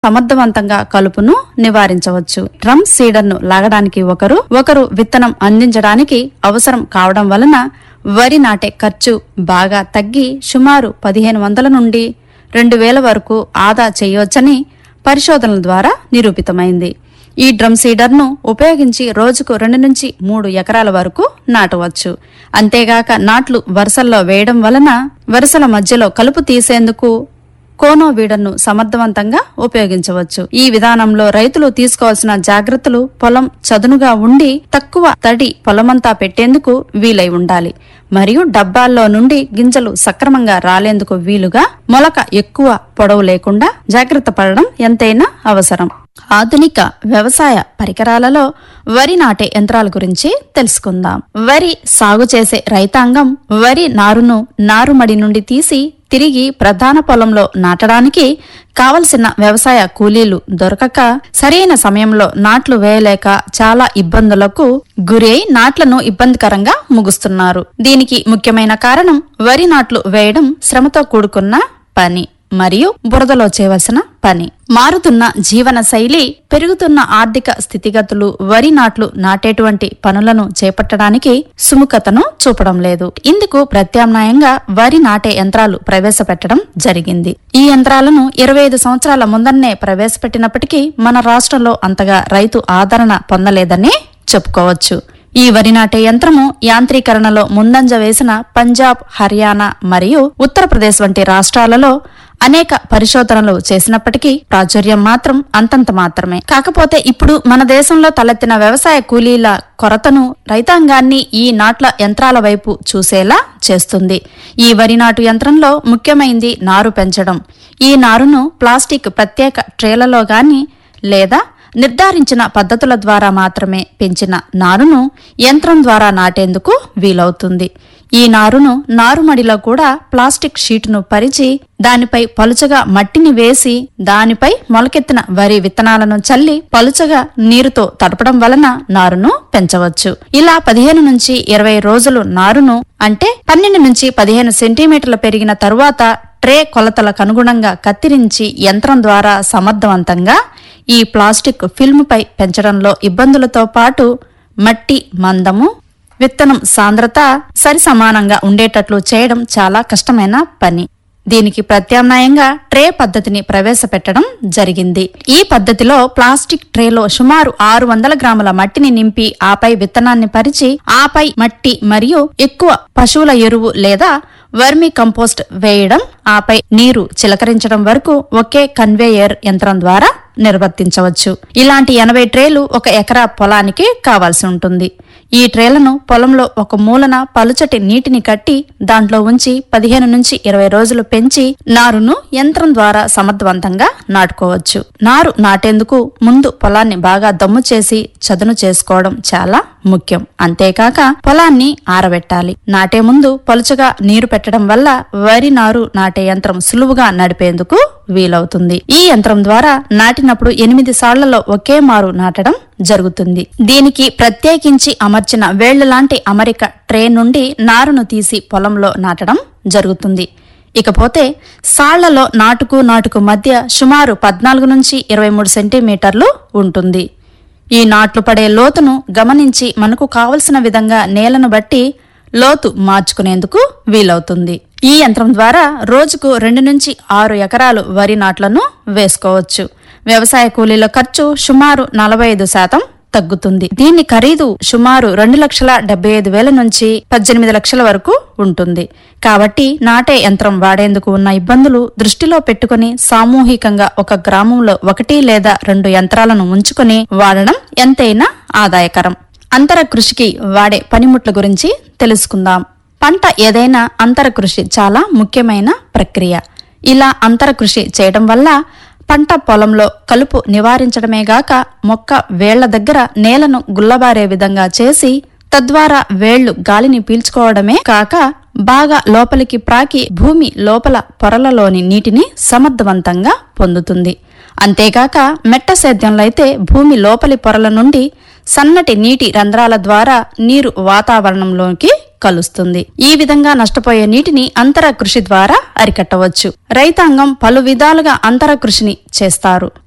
సమర్థవంతంగా కలుపును నివారించవచ్చు డ్రమ్ సీడర్ను లాగడానికి ఒకరు ఒకరు విత్తనం అందించడానికి అవసరం కావడం వలన వరి నాటే ఖర్చు బాగా తగ్గి సుమారు పదిహేను వందల నుండి రెండు వేల వరకు ఆదా చేయవచ్చని పరిశోధనల ద్వారా నిరూపితమైంది ఈ డ్రమ్ సీడర్ను ఉపయోగించి రోజుకు రెండు నుంచి మూడు ఎకరాల వరకు నాటవచ్చు అంతేగాక నాట్లు వరుసల్లో వేయడం వలన వరుసల మధ్యలో కలుపు తీసేందుకు కోనో వీడర్ను సమర్థవంతంగా ఉపయోగించవచ్చు ఈ విధానంలో రైతులు తీసుకోవాల్సిన జాగ్రత్తలు పొలం చదునుగా ఉండి తక్కువ తడి పొలమంతా పెట్టేందుకు వీలై ఉండాలి మరియు డబ్బాల్లో నుండి గింజలు సక్రమంగా రాలేందుకు వీలుగా మొలక ఎక్కువ పొడవు లేకుండా జాగ్రత్త పడడం ఎంతైనా అవసరం ఆధునిక వ్యవసాయ పరికరాలలో వరి నాటే యంత్రాల గురించి తెలుసుకుందాం వరి సాగు చేసే రైతాంగం వరి నారును నారుమడి నుండి తీసి తిరిగి ప్రధాన పొలంలో నాటడానికి కావలసిన వ్యవసాయ కూలీలు దొరకక సరైన సమయంలో నాట్లు వేయలేక చాలా ఇబ్బందులకు గురై నాట్లను ఇబ్బందికరంగా ముగుస్తున్నారు దీనికి ముఖ్యమైన కారణం వరి నాట్లు వేయడం శ్రమతో కూడుకున్న పని మరియు బురదలో చేయవలసిన పని మారుతున్న జీవన శైలి పెరుగుతున్న ఆర్థిక స్థితిగతులు వరి నాట్లు నాటేటువంటి పనులను చేపట్టడానికి సుముఖతను చూపడం లేదు ఇందుకు ప్రత్యామ్నాయంగా వరి నాటే యంత్రాలు ప్రవేశపెట్టడం జరిగింది ఈ యంత్రాలను ఇరవై ఐదు సంవత్సరాల ముందన్నే ప్రవేశపెట్టినప్పటికీ మన రాష్ట్రంలో అంతగా రైతు ఆదరణ పొందలేదని చెప్పుకోవచ్చు ఈ వరి నాటే యంత్రము యాంత్రీకరణలో ముందంజ వేసిన పంజాబ్ హర్యానా మరియు ఉత్తరప్రదేశ్ వంటి రాష్ట్రాలలో అనేక పరిశోధనలు చేసినప్పటికీ ప్రాచుర్యం మాత్రం అంతంత మాత్రమే కాకపోతే ఇప్పుడు మన దేశంలో తలెత్తిన వ్యవసాయ కూలీల కొరతను రైతాంగాన్ని ఈ నాట్ల యంత్రాల వైపు చూసేలా చేస్తుంది ఈ వరి నాటు యంత్రంలో ముఖ్యమైంది నారు పెంచడం ఈ నారును ప్లాస్టిక్ ప్రత్యేక ట్రేలలో గాని లేదా నిర్ధారించిన పద్ధతుల ద్వారా మాత్రమే పెంచిన నారును యంత్రం ద్వారా నాటేందుకు వీలవుతుంది ఈ నారును నారుమడిలో కూడా ప్లాస్టిక్ షీటును పరిచి దానిపై పలుచగా మట్టిని వేసి దానిపై మొలకెత్తిన వరి విత్తనాలను చల్లి పలుచగా నీరుతో తడపడం వలన నారును పెంచవచ్చు ఇలా పదిహేను నుంచి ఇరవై రోజులు నారును అంటే పన్నెండు నుంచి పదిహేను సెంటీమీటర్లు పెరిగిన తరువాత ట్రే కొలతలకు అనుగుణంగా కత్తిరించి యంత్రం ద్వారా సమర్థవంతంగా ఈ ప్లాస్టిక్ ఫిల్మ్పై పెంచడంలో ఇబ్బందులతో పాటు మట్టి మందము విత్తనం సాంద్రత సరి సమానంగా ఉండేటట్లు చేయడం చాలా కష్టమైన పని దీనికి ప్రత్యామ్నాయంగా ట్రే పద్ధతిని ప్రవేశపెట్టడం జరిగింది ఈ పద్ధతిలో ప్లాస్టిక్ ట్రేలో సుమారు ఆరు వందల గ్రాముల మట్టిని నింపి ఆపై విత్తనాన్ని పరిచి ఆపై మట్టి మరియు ఎక్కువ పశువుల ఎరువు లేదా వర్మి కంపోస్ట్ వేయడం ఆపై నీరు చిలకరించడం వరకు ఒకే కన్వేయర్ యంత్రం ద్వారా నిర్వర్తించవచ్చు ఇలాంటి ఎనభై ట్రేలు ఒక ఎకరా పొలానికి కావాల్సి ఉంటుంది ఈ ట్రేలను పొలంలో ఒక మూలన పలుచటి నీటిని కట్టి దాంట్లో ఉంచి పదిహేను నుంచి ఇరవై రోజులు పెంచి నారును యంత్రం ద్వారా సమర్థవంతంగా నాటుకోవచ్చు నారు నాటేందుకు ముందు పొలాన్ని బాగా దమ్ము చేసి చదును చేసుకోవడం చాలా ముఖ్యం అంతేకాక పొలాన్ని ఆరబెట్టాలి నాటే ముందు పలుచగా నీరు పెట్టడం వల్ల వరి నారు నాటే యంత్రం సులువుగా నడిపేందుకు వీలవుతుంది ఈ యంత్రం ద్వారా నాటినప్పుడు ఎనిమిది సాళ్లలో ఒకే మారు నాటడం జరుగుతుంది దీనికి ప్రత్యేకించి అమర్చిన వేళ్ల లాంటి అమరిక ట్రే నుండి నారును తీసి పొలంలో నాటడం జరుగుతుంది ఇకపోతే సాళ్లలో నాటుకు నాటుకు మధ్య సుమారు పద్నాలుగు నుంచి ఇరవై మూడు సెంటీమీటర్లు ఉంటుంది ఈ నాట్లు పడే లోతును గమనించి మనకు కావలసిన విధంగా నేలను బట్టి లోతు మార్చుకునేందుకు వీలవుతుంది ఈ యంత్రం ద్వారా రోజుకు రెండు నుంచి ఆరు ఎకరాలు వరి నాట్లను వేసుకోవచ్చు వ్యవసాయ కూలీల ఖర్చు సుమారు నలభై ఐదు శాతం తగ్గుతుంది దీని ఖరీదు సుమారు రెండు లక్షల డెబ్బై ఐదు వేల నుంచి పద్దెనిమిది లక్షల వరకు ఉంటుంది కాబట్టి నాటే యంత్రం వాడేందుకు ఉన్న ఇబ్బందులు దృష్టిలో పెట్టుకుని సామూహికంగా ఒక గ్రామంలో ఒకటి లేదా రెండు యంత్రాలను ఉంచుకుని వాడడం ఎంతైనా ఆదాయకరం అంతర కృషికి వాడే పనిముట్ల గురించి తెలుసుకుందాం పంట ఏదైనా అంతర కృషి చాలా ముఖ్యమైన ప్రక్రియ ఇలా అంతర కృషి చేయడం వల్ల పంట పొలంలో కలుపు నివారించడమే గాక మొక్క వేళ్ల దగ్గర నేలను గుల్లబారే విధంగా చేసి తద్వారా వేళ్లు గాలిని పీల్చుకోవడమే కాక బాగా లోపలికి ప్రాకి భూమి లోపల పొరలలోని నీటిని సమర్థవంతంగా పొందుతుంది అంతేగాక మెట్ట సేద్యంలో అయితే భూమి లోపలి పొరల నుండి సన్నటి నీటి రంధ్రాల ద్వారా నీరు వాతావరణంలోకి కలుస్తుంది ఈ విధంగా నష్టపోయే నీటిని అంతర కృషి ద్వారా అరికట్టవచ్చు రైతాంగం పలు విధాలుగా అంతర కృషిని చేస్తారు